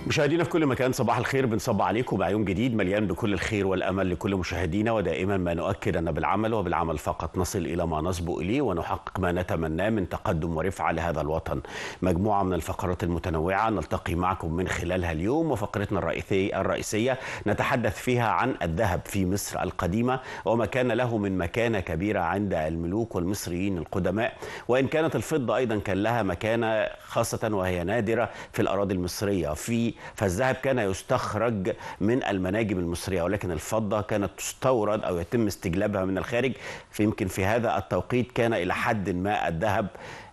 مشاهدينا في كل مكان صباح الخير بنصب عليكم بعيون جديد مليان بكل الخير والامل لكل مشاهدينا ودائما ما نؤكد ان بالعمل وبالعمل فقط نصل الى ما نصبو اليه ونحقق ما نتمناه من تقدم ورفعه لهذا الوطن. مجموعه من الفقرات المتنوعه نلتقي معكم من خلالها اليوم وفقرتنا الرئيسيه الرئيسيه نتحدث فيها عن الذهب في مصر القديمه وما كان له من مكانه كبيره عند الملوك والمصريين القدماء وان كانت الفضه ايضا كان لها مكانه خاصه وهي نادره في الاراضي المصريه في فالذهب كان يستخرج من المناجم المصريه ولكن الفضه كانت تستورد او يتم استجلابها من الخارج فيمكن في هذا التوقيت كان الى حد ما الذهب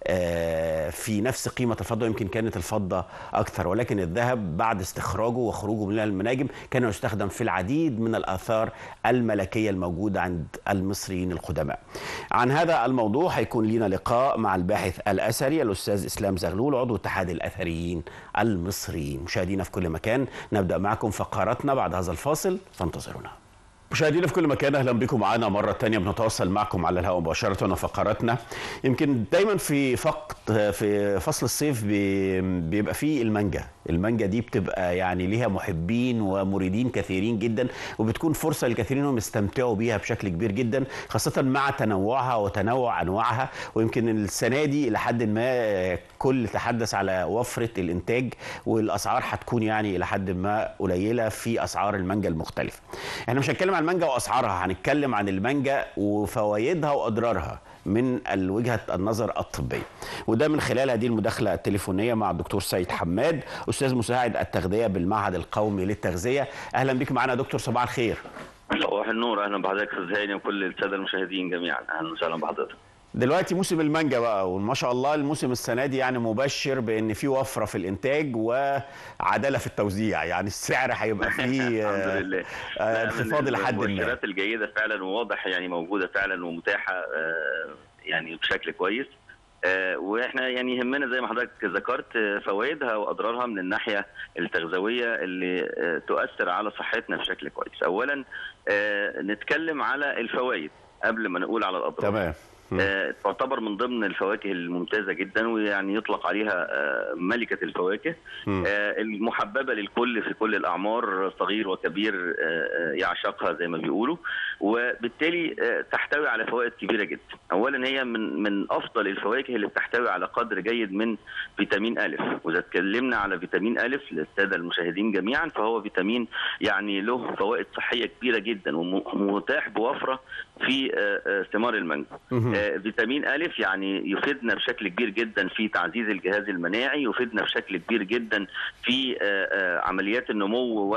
في نفس قيمة الفضة يمكن كانت الفضة أكثر ولكن الذهب بعد استخراجه وخروجه من المناجم كان يستخدم في العديد من الآثار الملكية الموجودة عند المصريين القدماء عن هذا الموضوع هيكون لنا لقاء مع الباحث الأثري الأستاذ إسلام زغلول عضو اتحاد الأثريين المصريين مشاهدينا في كل مكان نبدأ معكم فقراتنا بعد هذا الفاصل فانتظرونا مشاهدينا في كل مكان اهلا بكم معنا مره تانية بنتواصل معكم على الهواء مباشره وفقراتنا يمكن دايما في فقط في فصل الصيف بيبقى فيه المانجا المانجا دي بتبقى يعني ليها محبين ومريدين كثيرين جدا وبتكون فرصه للكثيرين انهم يستمتعوا بيها بشكل كبير جدا خاصه مع تنوعها وتنوع انواعها ويمكن السنه دي الى حد ما كل تحدث على وفره الانتاج والاسعار هتكون يعني الى حد ما قليله في اسعار المانجا المختلفه. احنا مش هنتكلم عن المانجا واسعارها هنتكلم عن المانجا وفوائدها واضرارها من وجهه النظر الطبيه وده من خلال هذه المداخله التليفونيه مع الدكتور سيد حماد استاذ مساعد التغذيه بالمعهد القومي للتغذيه اهلا بك معنا دكتور صباح الخير صباح النور اهلا بحضرتك استاذ هاني وكل الساده المشاهدين جميعا اهلا وسهلا بحضرتك دلوقتي موسم المانجا بقى وما شاء الله الموسم السنه دي يعني مبشر بان في وفره في الانتاج وعداله في التوزيع يعني السعر هيبقى فيه الحمد لله انخفاض لحد ما المؤشرات الجيده فعلا وواضح يعني موجوده فعلا ومتاحه يعني بشكل كويس واحنا يعني يهمنا زي ما حضرتك ذكرت فوائدها واضرارها من الناحيه التغذويه اللي تؤثر على صحتنا بشكل كويس. اولا نتكلم على الفوائد قبل ما نقول على الاضرار. تمام. آه تعتبر من ضمن الفواكه الممتازه جدا ويعني يطلق عليها آه ملكه الفواكه آه المحببه للكل في كل الاعمار صغير وكبير يعشقها زي ما بيقولوا وبالتالي تحتوي على فوائد كبيره جدا اولا هي من من افضل الفواكه اللي بتحتوي على قدر جيد من فيتامين الف واذا اتكلمنا على فيتامين الف للساده المشاهدين جميعا فهو فيتامين يعني له فوائد صحيه كبيره جدا ومتاح بوفره في ثمار المانجا فيتامين ألف يعني يفيدنا بشكل كبير جدا في تعزيز الجهاز المناعي يفيدنا بشكل كبير جدا في عمليات النمو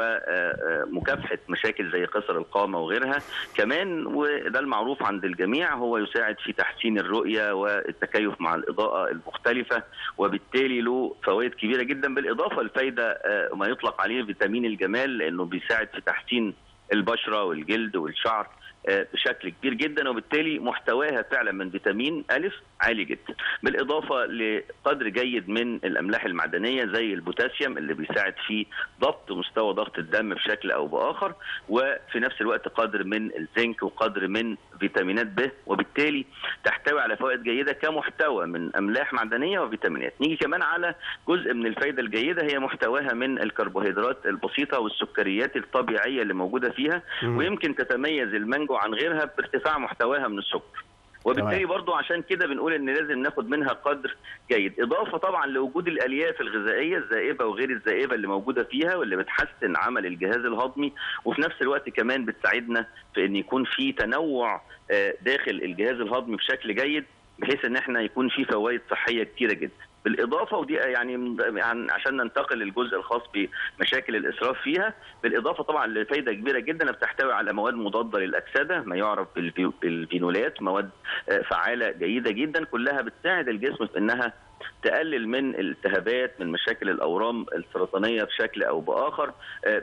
ومكافحة مشاكل زي قصر القامة وغيرها كمان وده المعروف عند الجميع هو يساعد في تحسين الرؤية والتكيف مع الإضاءة المختلفة وبالتالي له فوائد كبيرة جدا بالإضافة لفايدة ما يطلق عليه فيتامين الجمال لأنه بيساعد في تحسين البشرة والجلد والشعر بشكل كبير جدا وبالتالي محتواها فعلا من فيتامين الف عالي جدا بالاضافه لقدر جيد من الاملاح المعدنيه زي البوتاسيوم اللي بيساعد في ضبط مستوى ضغط الدم بشكل او باخر وفي نفس الوقت قدر من الزنك وقدر من فيتامينات ب وبالتالي تحتوي على فوائد جيده كمحتوى من املاح معدنيه وفيتامينات نيجي كمان على جزء من الفائده الجيده هي محتواها من الكربوهيدرات البسيطه والسكريات الطبيعيه اللي موجوده فيها ويمكن تتميز المانجا عن غيرها بارتفاع محتواها من السكر وبالتالي برضو عشان كده بنقول ان لازم ناخد منها قدر جيد اضافه طبعا لوجود الالياف الغذائيه الزائبه وغير الزائبه اللي موجوده فيها واللي بتحسن عمل الجهاز الهضمي وفي نفس الوقت كمان بتساعدنا في ان يكون في تنوع داخل الجهاز الهضمي بشكل جيد بحيث ان احنا يكون في فوائد صحيه كتيره جدا بالاضافه ودي يعني عشان ننتقل للجزء الخاص بمشاكل الاسراف فيها بالاضافه طبعا لفائده كبيره جدا بتحتوي على مواد مضاده للاكسده ما يعرف بالفينولات مواد فعاله جيده جدا كلها بتساعد الجسم في انها تقلل من الالتهابات من مشاكل الاورام السرطانيه بشكل او باخر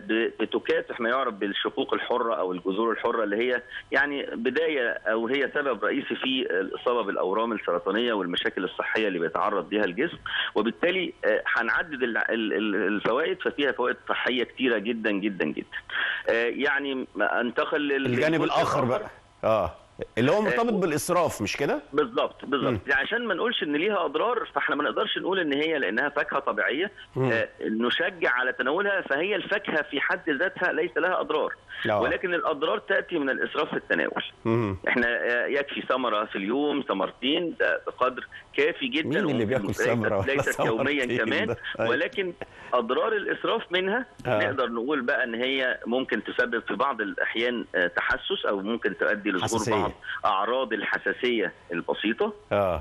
بتكافح ما يعرف بالشقوق الحره او الجذور الحره اللي هي يعني بدايه او هي سبب رئيسي في الاصابه بالاورام السرطانيه والمشاكل الصحيه اللي بيتعرض لها الجسم وبالتالي هنعدد الفوائد ففيها فوائد صحيه كتيره جدا جدا جدا يعني انتقل الجانب الاخر بقى اه اللي هو مرتبط بالاسراف مش كده بالظبط بالظبط يعني عشان ما نقولش ان ليها اضرار فاحنا ما نقدرش نقول ان هي لانها فاكهه طبيعيه آه نشجع على تناولها فهي الفاكهه في حد ذاتها ليس لها اضرار لا. ولكن الاضرار تاتي من الاسراف في التناول مم. احنا آه، يكفي ثمره في اليوم ثمرتين ده بقدر كافي جدا مين اللي وممكن بياكل ليست- ثمرة ولا ليست يوميا ثمرتين كمان ده؟ أيوة. ولكن اضرار الاسراف منها آه. نقدر نقول بقى ان هي ممكن تسبب في بعض الاحيان آه، تحسس او ممكن تؤدي لظهور حساسية. بعض اعراض الحساسيه البسيطه اه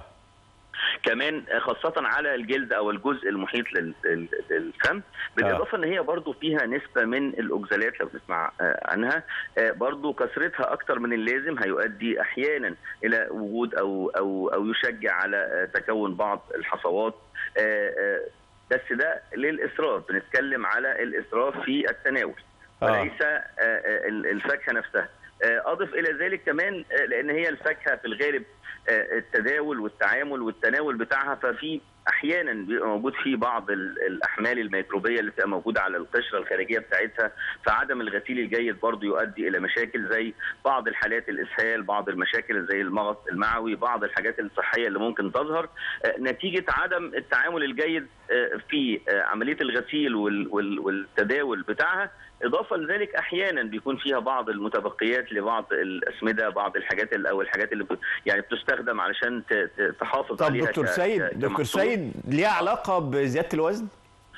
كمان خاصة على الجلد أو الجزء المحيط لل- لل- للفم بالإضافة أن هي برضو فيها نسبة من الأوكزالات لو تسمع آه، عنها آه، برضو كثرتها أكتر من اللازم هيؤدي أحيانا إلى وجود أو أو أو يشجع على آه، تكون بعض الحصوات آه، آه، بس ده للإسراف بنتكلم على الإسراف في التناول آه. وليس آه، آه، الفاكهة نفسها آه، أضف إلى ذلك كمان آه، لأن هي الفاكهة في الغالب آه، التداول والتعامل والتناول بتاعها ففي احيانا بيبقى موجود فيه بعض ال- الاحمال الميكروبيه اللي بتبقى موجوده على القشره الخارجيه بتاعتها فعدم الغسيل الجيد برضه يؤدي الى مشاكل زي بعض الحالات الاسهال بعض المشاكل زي المغص المعوي بعض الحاجات الصحيه اللي ممكن تظهر آه، نتيجه عدم التعامل الجيد آه، في آه، عمليه الغسيل وال- وال- والتداول بتاعها اضافه لذلك احيانا بيكون فيها بعض المتبقيات لبعض الاسمده بعض الحاجات ال- او الحاجات اللي بت- يعني بتستخدم علشان ت- ت- تحافظ طب عليها دكتور ك- سيد ك- دكتور كمحصول. سيد ليها علاقه بزياده الوزن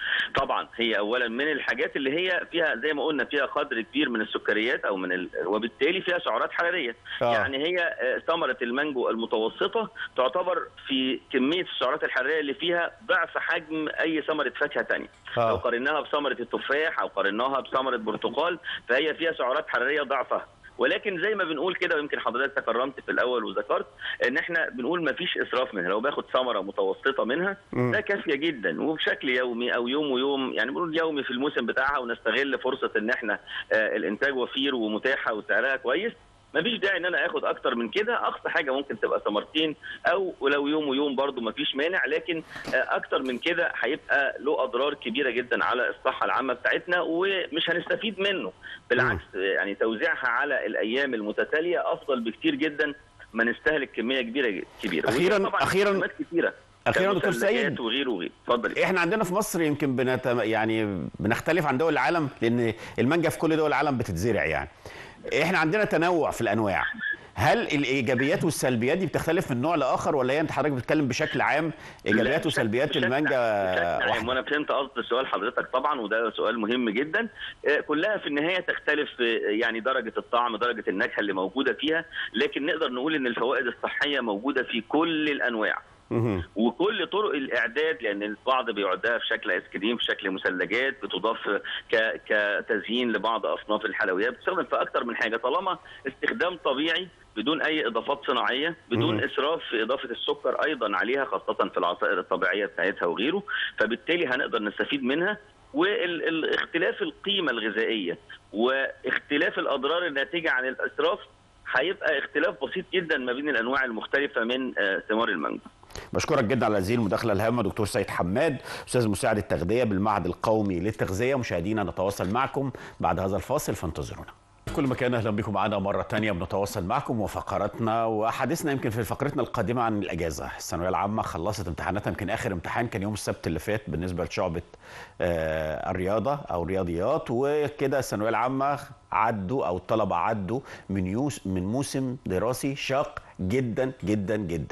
طبعا هي اولا من الحاجات اللي هي فيها زي ما قلنا فيها قدر كبير من السكريات او من ال... وبالتالي فيها سعرات حراريه آه. يعني هي آه، ثمره المانجو المتوسطه تعتبر في كميه السعرات الحراريه اللي فيها ضعف حجم اي ثمره فاكهه ثانيه آه. لو قارناها بثمره التفاح او قارناها بثمره برتقال فهي فيها سعرات حراريه ضعفها ولكن زي ما بنقول كده ويمكن حضرتك تكرمت في الاول وذكرت ان احنا بنقول ما فيش اسراف منها لو باخد ثمره متوسطه منها مم. ده كافيه جدا وبشكل يومي او يوم ويوم يعني بنقول يومي في الموسم بتاعها ونستغل فرصه ان احنا آه، الانتاج وفير ومتاحه وسعرها كويس مفيش داعي ان انا اخد اكتر من كده اقصى حاجه ممكن تبقى ثمرتين او ولو يوم ويوم برضو مفيش مانع لكن آه، اكتر من كده هيبقى له اضرار كبيره جدا على الصحه العامه بتاعتنا ومش هنستفيد منه بالعكس آه، يعني توزيعها على الايام المتتاليه افضل بكتير جدا ما نستهلك كميه كبيره جد- كبيره أخيراً- وفيها طبعاً أخيراً- استخدامات كتيره أخيراً دكتور كمثلجات سيد. وغيره وغيره اتفضل احنا عندنا في مصر يمكن بنت... يعني بنختلف عن دول العالم لان المانجا في كل دول العالم بتتزرع يعني احنا عندنا تنوع في الانواع هل الايجابيات والسلبيات دي بتختلف من نوع لاخر ولا هي انت حضرتك بتتكلم بشكل عام ايجابيات لا، وسلبيات بشكل- المانجا بشكل عام واحده وانا فهمت قصد سؤال حضرتك طبعا وده سؤال مهم جدا آه، كلها في النهايه تختلف آه، يعني درجه الطعم درجه النكهه اللي موجوده فيها لكن نقدر نقول ان الفوائد الصحيه موجوده في كل الانواع مهم. وكل طرق الاعداد لان البعض بيعدها في شكل ايس كريم في شكل مثلجات بتضاف ك... كتزيين لبعض اصناف الحلويات بتستخدم في اكتر من حاجه طالما استخدام طبيعي بدون اي اضافات صناعيه بدون مم. اسراف في اضافه السكر ايضا عليها خاصه في العصائر الطبيعيه بتاعتها وغيره فبالتالي هنقدر نستفيد منها واختلاف القيمه الغذائيه واختلاف الاضرار الناتجه عن الاسراف هيبقى اختلاف بسيط جدا ما بين الانواع المختلفه من آه، ثمار المانجو بشكرك جدا على هذه المداخله الهامه دكتور سيد حماد استاذ مساعد التغذيه بالمعهد القومي للتغذيه مشاهدينا نتواصل معكم بعد هذا الفاصل فانتظرونا في كل مكان اهلا بكم معنا مره تانية بنتواصل معكم وفقراتنا وحديثنا يمكن في فقرتنا القادمه عن الاجازه الثانويه العامه خلصت امتحاناتها يمكن اخر امتحان كان يوم السبت اللي فات بالنسبه لشعبه آه، الرياضه او الرياضيات وكده الثانويه العامه عدوا او الطلبه عدوا من يوس من موسم دراسي شاق جدا جدا جدا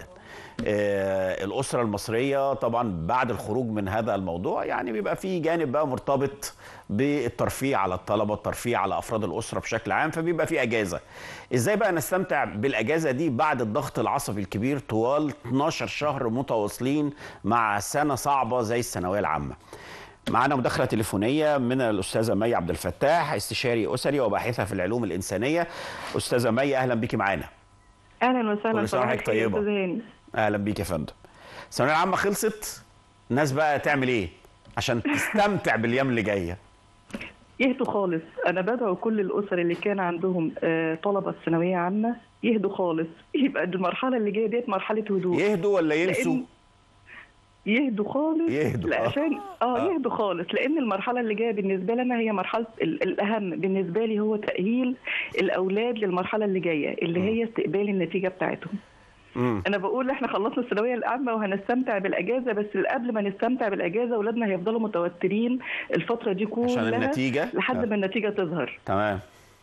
آه، الأسرة المصرية طبعا بعد الخروج من هذا الموضوع يعني بيبقى في جانب بقى مرتبط بالترفيه على الطلبة الترفيه على أفراد الأسرة بشكل عام فبيبقى في أجازة إزاي بقى نستمتع بالأجازة دي بعد الضغط العصبي الكبير طوال 12 شهر متواصلين مع سنة صعبة زي الثانوية العامة معنا مداخلة تليفونية من الأستاذة مي عبد الفتاح استشاري أسري وباحثة في العلوم الإنسانية أستاذة مي أهلا بك معانا اهلا وسهلا كل سنة صباح وحضرتك الخير يا طيبة. أستاذ هاني. اهلا بيك يا فندم الثانويه العامه خلصت الناس بقى تعمل ايه عشان تستمتع بالايام اللي جايه يهدوا خالص انا بدعو كل الاسر اللي كان عندهم آه، طلبه في ثانويه عامه يهدوا خالص يبقى المرحله اللي جايه ديت مرحله هدوء يهدوا ولا ينسوا لأن يهدوا خالص يهدوا، آه. عشان اه آه. يهدوا خالص لان المرحله اللي جايه بالنسبه لنا هي مرحله ال- الاهم بالنسبه لي هو تاهيل الاولاد للمرحله اللي جايه اللي هي استقبال النتيجه بتاعتهم مم. انا بقول احنا خلصنا الثانويه العامه وهنستمتع بالاجازه بس قبل ما نستمتع بالاجازه اولادنا هيفضلوا متوترين الفتره دي كلها عشان النتيجة؟ لحد آه. ما النتيجه تظهر تمام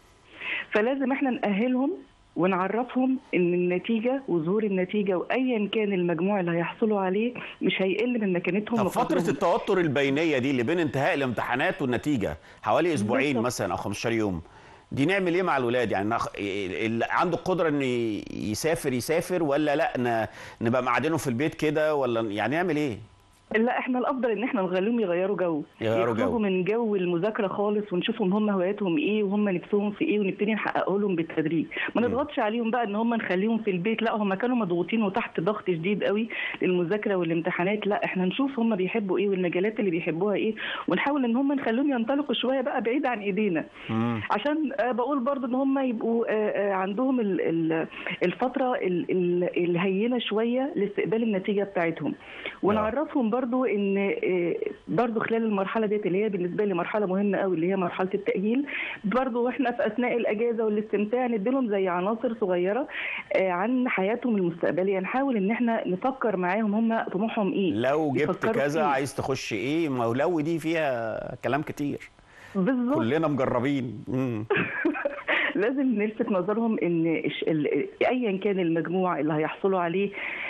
فلازم احنا نأهلهم ونعرفهم ان النتيجه وظهور النتيجه وايا كان المجموع اللي هيحصلوا عليه مش هيقل من مكانتهم طب فترة وقدرهم. التوتر البينية دي اللي بين انتهاء الامتحانات والنتيجة حوالي اسبوعين بالظبط. مثلا او 15 يوم دي نعمل ايه مع الولاد يعني نخ... اللي عنده القدرة انه ي- يسافر يسافر ولا لا ن... نبقى معادينهم في البيت كده ولا يعني نعمل ايه لا احنا الافضل ان احنا نخليهم يغيروا جو يغيروا جو. يخرجوا من جو المذاكره خالص ونشوفهم هم هواياتهم ايه وهم نفسهم في ايه ونبتدي نحققه لهم بالتدريج ما نضغطش عليهم بقى ان هم نخليهم في البيت لا هم كانوا مضغوطين وتحت ضغط شديد قوي للمذاكره والامتحانات لا احنا نشوف هم بيحبوا ايه والمجالات اللي بيحبوها ايه ونحاول ان هم نخليهم ينطلقوا شويه بقى بعيد عن ايدينا مم. عشان آه، بقول برضو ان هم يبقوا آه، آه، عندهم ال- ال- الفتره ال- ال- الهينه شويه لاستقبال النتيجه بتاعتهم ونعرفهم برضو ان آه، برضو خلال المرحله ديت اللي هي بالنسبه لي مرحله مهمه قوي اللي هي مرحله التاهيل برضو واحنا في اثناء الاجازه والاستمتاع نديلهم زي عناصر صغيره آه، عن حياتهم المستقبليه نحاول ان احنا نفكر معاهم هم طموحهم ايه لو جبت يفكروا كذا فيه. عايز تخش ايه ما هو لو دي فيها كلام كتير بالظبط كلنا مجربين مم. لازم نلفت نظرهم ان الش- ال- ايا كان المجموع اللي هيحصلوا عليه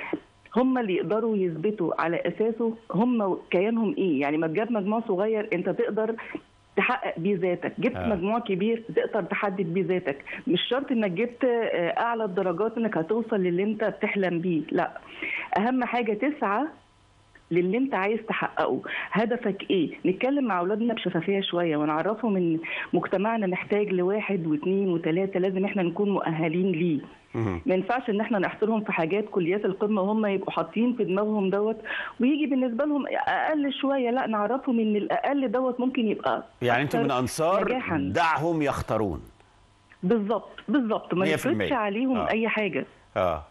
هم اللي يقدروا يثبتوا على اساسه هم كيانهم ايه يعني ما تجاب مجموع صغير انت تقدر تحقق بيه ذاتك جبت آه. آه. مجموع كبير تقدر تحدد بيه ذاتك مش شرط انك جبت آه، اعلى الدرجات انك هتوصل للي انت بتحلم بيه لا اهم حاجه تسعى للي انت عايز تحققه هدفك ايه نتكلم مع اولادنا بشفافيه شويه ونعرفهم ان مجتمعنا محتاج لواحد واثنين وثلاثه لازم احنا نكون مؤهلين ليه مم. ما ينفعش ان احنا نحصرهم في حاجات كليات القمه وهم يبقوا حاطين في دماغهم دوت ويجي بالنسبه لهم اقل شويه لا نعرفهم ان الاقل دوت ممكن يبقى يعني انتوا من أكتر انصار نجاحاً. دعهم يختارون بالظبط بالظبط ما 100% نفرضش عليهم آه. اي حاجه اه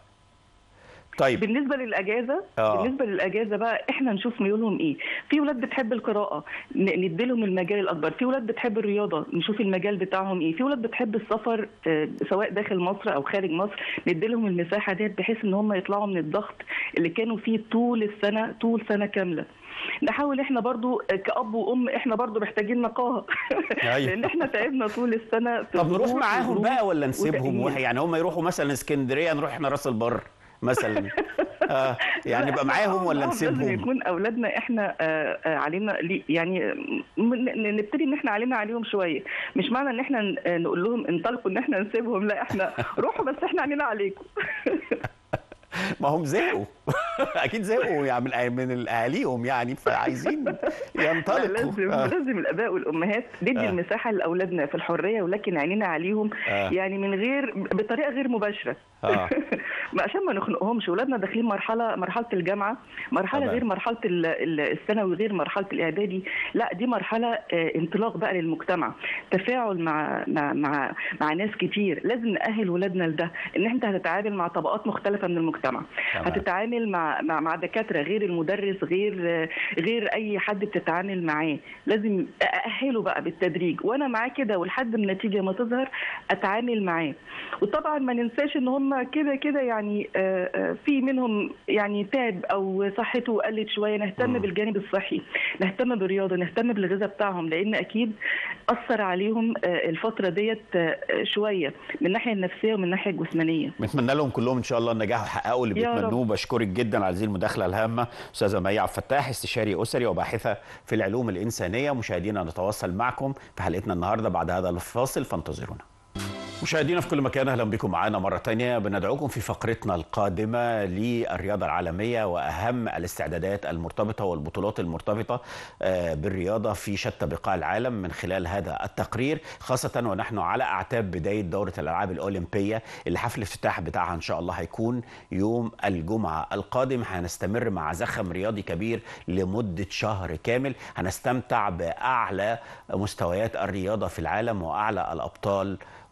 طيب بالنسبه للاجازه آه. بالنسبه للاجازه بقى احنا نشوف ميولهم ايه في ولاد بتحب القراءه ن- نديلهم المجال الاكبر في ولاد بتحب الرياضه نشوف المجال بتاعهم ايه في ولاد بتحب السفر آه، سواء داخل مصر او خارج مصر نديلهم المساحه ديت بحيث ان هم يطلعوا من الضغط اللي كانوا فيه طول السنه طول سنه كامله نحاول احنا برضو كأب وأم احنا برضو محتاجين نقاهة أيوة. لأن احنا تعبنا طول السنة في طب نروح ضغوط معاهم وظروف بقى ولا نسيبهم وتأهيل. يعني هم يروحوا مثلا اسكندريه نروح احنا راس البر مثلا آه يعني نبقى معاهم ولا آه، لازم نسيبهم يكون اولادنا احنا آه، آه، علينا لي- يعني آه، م- ن- نبتدي ان احنا علينا عليهم شويه مش معنى ان احنا ن- آه، نقول لهم انطلقوا ان احنا نسيبهم لا احنا روحوا بس احنا علينا عليكم ما هم زهقوا اكيد زهقوا يعني من من اهاليهم يعني فعايزين لا، ينطلقوا لازم آه. لازم الاباء والامهات ندي آه. المساحه لاولادنا في الحريه ولكن عينينا عليهم آه. يعني من غير بطريقه غير مباشره آه. ما عشان ما نخنقهمش اولادنا داخلين مرحله مرحله الجامعه مرحله طبعاً. غير مرحله ال- ال- الثانوي غير مرحله الاعدادي لا دي مرحله آه، انطلاق بقى للمجتمع تفاعل مع مع مع, مع ناس كتير لازم ناهل ولادنا لده ان انت هتتعامل مع طبقات مختلفه من المجتمع تمام. هتتعامل مع مع, مع دكاتره غير المدرس غير آه، غير اي حد بتتعامل معاه لازم ااهله بقى بالتدريج وانا معاه كده ولحد ما النتيجه ما تظهر اتعامل معاه وطبعا ما ننساش ان هم كده كده يعني آه، آه، في منهم يعني تعب او صحته قلت شويه نهتم مم. بالجانب الصحي نهتم بالرياضه نهتم بالغذاء بتاعهم لان اكيد اثر عليهم آه، الفتره ديت آه، شويه من الناحيه النفسيه ومن الناحيه الجسمانيه بنتمنى لهم كلهم ان شاء الله النجاح ويحققوا اللي يا رب. بيتمنوه بشكرك جدا على هذه المداخله الهامه استاذه مي عبد الفتاح استشاري اسري وباحثه في العلوم الانسانيه مشاهدينا نتواصل معكم في حلقتنا النهارده بعد هذا الفاصل فانتظرونا مشاهدينا في كل مكان اهلا بكم معنا مره تانية بندعوكم في فقرتنا القادمه للرياضه العالميه واهم الاستعدادات المرتبطه والبطولات المرتبطه آه، بالرياضه في شتى بقاع العالم من خلال هذا التقرير خاصه ونحن على اعتاب بدايه دوره الالعاب الاولمبيه اللي حفل الافتتاح بتاعها ان شاء الله هيكون يوم الجمعه القادم هنستمر مع زخم رياضي كبير لمده شهر كامل هنستمتع باعلى مستويات الرياضه في العالم واعلى الابطال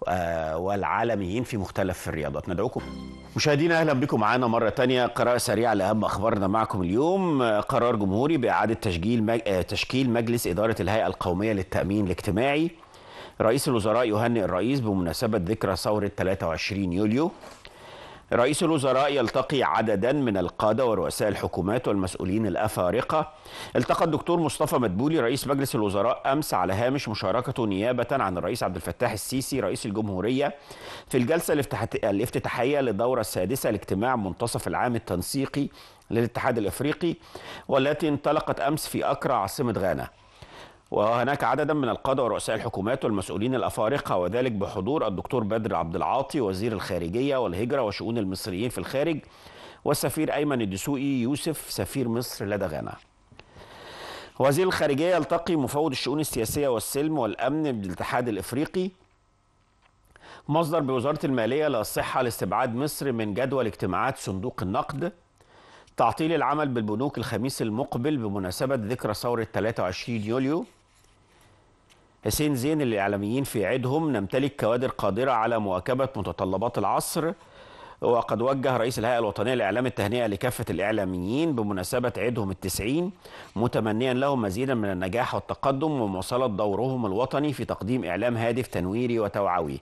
والعالميين في مختلف الرياضات ندعوكم مشاهدينا اهلا بكم معنا مره تانية قراءه سريعه لاهم اخبارنا معكم اليوم قرار جمهوري باعاده تشكيل مج... تشكيل مجلس اداره الهيئه القوميه للتامين الاجتماعي رئيس الوزراء يهنئ الرئيس بمناسبه ذكرى ثوره 23 يوليو رئيس الوزراء يلتقي عددا من القادة ورؤساء الحكومات والمسؤولين الأفارقة التقى الدكتور مصطفى مدبولي رئيس مجلس الوزراء أمس على هامش مشاركته نيابة عن الرئيس عبد الفتاح السيسي رئيس الجمهورية في الجلسة الافتتاحية للدورة السادسة لاجتماع منتصف العام التنسيقي للاتحاد الإفريقي والتي انطلقت أمس في أكرا عاصمة غانا وهناك عددا من القادة ورؤساء الحكومات والمسؤولين الأفارقة وذلك بحضور الدكتور بدر عبد العاطي وزير الخارجية والهجرة وشؤون المصريين في الخارج والسفير أيمن الدسوقي يوسف سفير مصر لدى غانا وزير الخارجية يلتقي مفوض الشؤون السياسية والسلم والأمن بالاتحاد الإفريقي مصدر بوزارة المالية للصحة لاستبعاد مصر من جدول اجتماعات صندوق النقد تعطيل العمل بالبنوك الخميس المقبل بمناسبة ذكرى ثورة 23 يوليو حسين زين الإعلاميين في عيدهم نمتلك كوادر قادرة على مواكبة متطلبات العصر وقد وجه رئيس الهيئة الوطنية لإعلام التهنئة لكافة الإعلاميين بمناسبة عيدهم التسعين متمنيا لهم مزيدا من النجاح والتقدم ومواصلة دورهم الوطني في تقديم إعلام هادف تنويري وتوعوي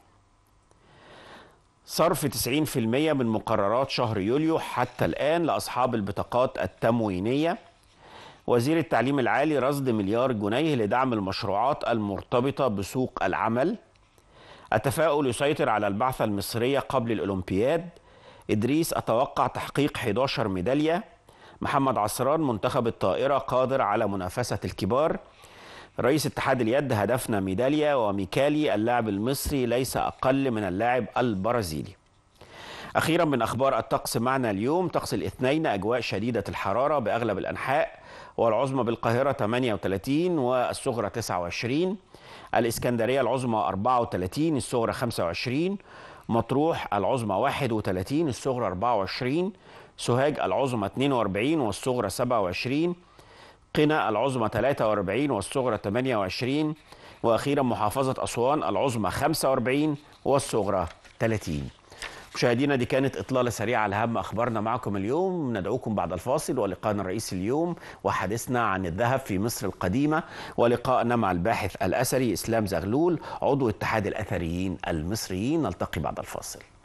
صرف 90% من مقررات شهر يوليو حتى الآن لأصحاب البطاقات التموينية وزير التعليم العالي رصد مليار جنيه لدعم المشروعات المرتبطة بسوق العمل التفاؤل يسيطر على البعثة المصرية قبل الأولمبياد إدريس أتوقع تحقيق 11 ميدالية محمد عصران منتخب الطائرة قادر على منافسة الكبار رئيس اتحاد اليد هدفنا ميداليا وميكالي اللاعب المصري ليس أقل من اللاعب البرازيلي أخيرا من أخبار الطقس معنا اليوم طقس الاثنين أجواء شديدة الحرارة بأغلب الأنحاء والعظمى بالقاهرة 38 والصغرى 29 الإسكندرية العظمى 34 الصغرى 25 مطروح العظمى 31 الصغرى 24 سوهاج العظمى 42 والصغرى 27 قنا العظمى 43 والصغرى 28 واخيرا محافظه اسوان العظمى 45 والصغرى 30 مشاهدينا دي كانت اطلاله سريعه على اهم اخبارنا معكم اليوم ندعوكم بعد الفاصل ولقاءنا الرئيسي اليوم وحديثنا عن الذهب في مصر القديمه ولقاءنا مع الباحث الاثري اسلام زغلول عضو اتحاد الاثريين المصريين نلتقي بعد الفاصل